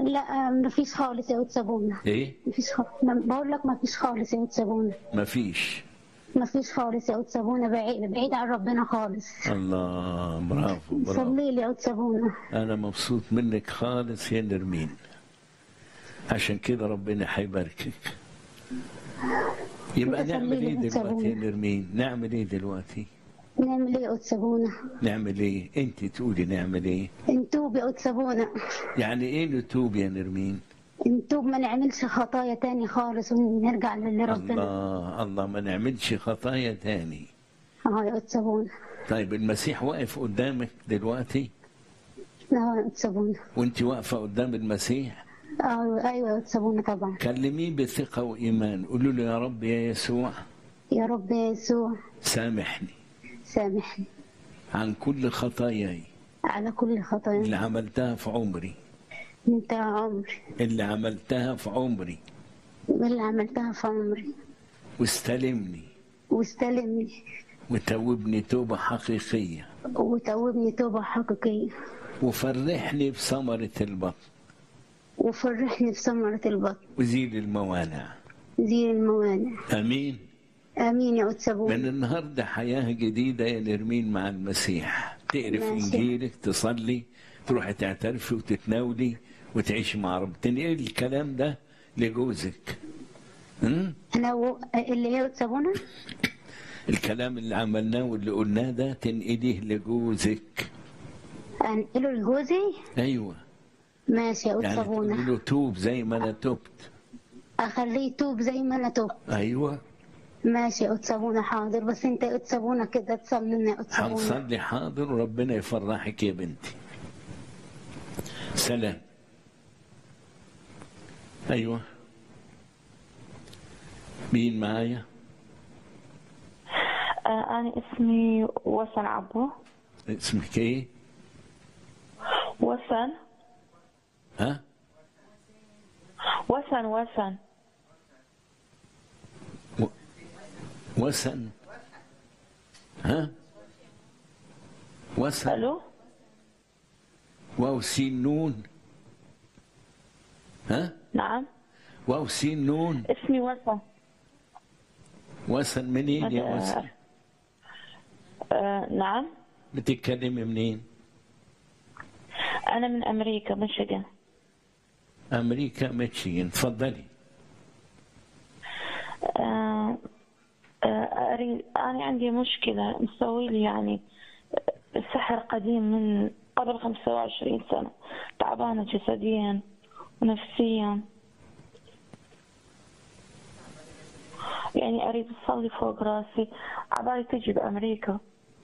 لا ما فيش خالص يا وتسابونا ايه ما فيش خالص بقول لك ما فيش خالص يا وتسابونا مفيش ما فيش خالص يا وتسابونا بعيد بعيد عن ربنا خالص الله برافو برافو صلي لي يا وتسابونا انا مبسوط منك خالص يا نرمين عشان كده ربنا هيباركك يبقى أنت نعمل ايه صلي لي دلوقتي يا وتسابونا. نرمين نعمل ايه دلوقتي نعمل ايه يا وتسابونا نعمل ايه انت تقولي نعمل ايه نتوب يا وتسابونا يعني ايه نتوب يا نرمين نتوب ما نعملش خطايا تاني خالص ونرجع لربنا الله الله ما نعملش خطايا تاني اه يا وتسابونا طيب المسيح واقف قدامك دلوقتي اه يا وتسابونا وانت واقفه قدام المسيح اه ايوه يا وتسابونا طبعا كلميه بثقه وايمان قولوا له يا رب يا يسوع يا رب يا يسوع سامحني سامحني عن كل خطاياي على كل خطايا اللي عملتها في عمري انت يا عمري اللي عملتها في عمري اللي عملتها في عمري واستلمني واستلمني وتوبني توبة حقيقية وتوبني توبة حقيقية وفرحني بثمرة البطن وفرحني بثمرة البطن وزيل الموانع زي الموانع أمين آمين يا من وتسابونا النهاردة حياة جديدة يا نرمين مع المسيح تقري في ماشي. إنجيلك تصلي تروحي تعترفي وتتناولي وتعيشي مع رب تنقلي الكلام ده لجوزك م? أنا و... اللي هي وتسابونا الكلام اللي عملناه واللي قلناه ده تنقليه لجوزك أنقله لجوزي ايوه ماشي يا يعني تقولي وتسابونا له توب زي ما انا تبت أخليه يتوب زي ما أنا توب ايوه ماشي يا وتسابونا حاضر بس أنت يا وتسابونا كده تصلي لنا يا وتسابونا هنصلي حاضر وربنا يفرحك يا بنتي سلام ايوه مين معايا آه، أنا اسمي وسن عبو اسمك ايه وسن ها وسن وسن و- وسن ها وسن ألو واو سين نون ها نعم واو سين نون اسمي وسن وسن منين يا آه، وسن آه، نعم بتتكلمي منين أنا من أمريكا ميشيغان امريكا ميتشيغن تفضلي آه، آه، أريد أنا عندي مشكلة مسوي لي يعني سحر قديم من قبل 25 سنة تعبانة جسديا ونفسيا يعني أريد أصلي فوق راسي عبالي تجي بأمريكا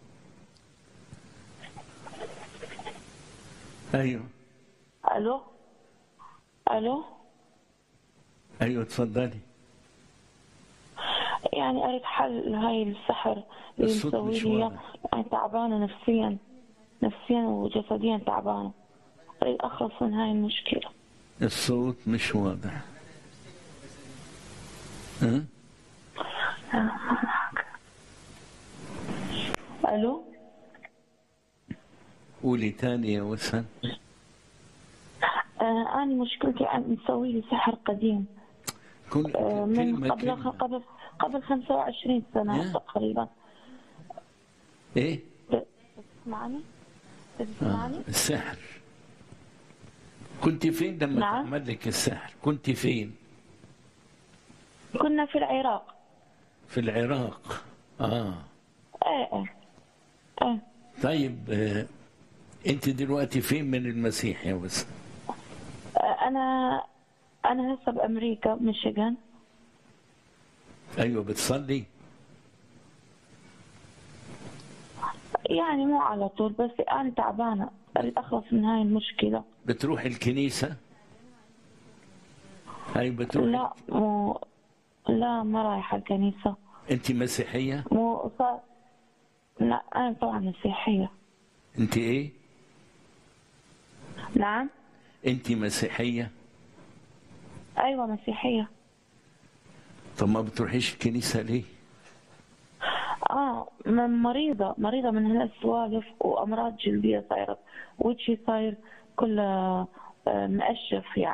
ايوه ألو ألو ايوه تفضلي يعني أريد حل هاي السحر اللي الصوت مسوي مش لي إياه. واضح. يعني تعبانة نفسيا نفسيا وجسديا تعبانة أريد أخلص من هاي المشكلة الصوت مش واضح ها ألو قولي تاني يا وسن آه أنا مشكلتي عن مسوي لي سحر قديم كل آه من كلمة قبل كلمة قبل قبل 25 سنة يا. تقريبا ايه تسمعني؟ آه. تسمعني؟ السحر كنت فين لما نعم. تعمل لك السحر كنت فين كنا في العراق في العراق اه ايه ايه ايه طيب آه. انت دلوقتي فين من المسيح يا وسن آه، أنا أنا هسه بأمريكا ميشيغان ايوه بتصلي يعني مو على طول بس أنا تعبانة أريد أخلص من هاي المشكلة بتروح الكنيسة اي بتروح لا مو لا ما رايحة الكنيسة انت مسيحية مو صار لا أنا طبعا مسيحية انت ايه نعم انت مسيحية أيوة مسيحية طب ما بتروحيش الكنيسة ليه آه من مريضة مريضة من هالسوالف وأمراض جلدية صايرة وجهي صاير كله آه، مقشف يعني